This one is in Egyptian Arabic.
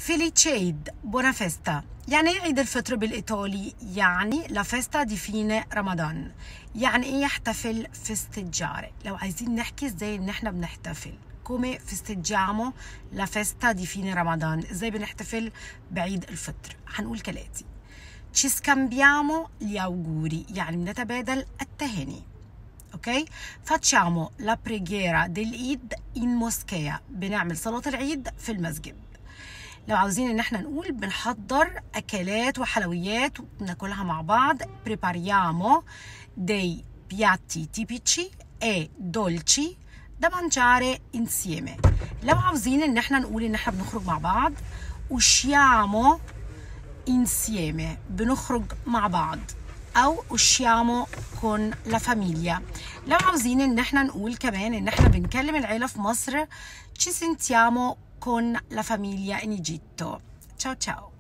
Felice Eid, buona festa يعني ايه عيد الفطر بالإيطالي؟ يعني لا فيستا دي فيني رمضان يعني ايه يحتفل festeggiare لو عايزين نحكي ازاي ان احنا بنحتفل come festeggiamo la festa di fine رمضان ازاي بنحتفل بعيد الفطر هنقول كالاتي ci scambiamo gli auguri يعني بنتبادل التهاني اوكي facciamo la preghiera dell'Eid in moschea بنعمل صلاة العيد في المسجد لو عاوزين ان احنا نقول بنحضر اكلات وحلويات وناكلها مع بعض prepariamo dei piatti tipici e dolci da mangiare insieme لو عاوزين ان احنا نقول ان احنا بنخرج مع بعض usciamo insieme بنخرج مع بعض او usciamo con la famiglia لو عاوزين ان احنا نقول كمان ان احنا بنكلم العيله في مصر ci sentiamo con la famiglia in Egitto ciao ciao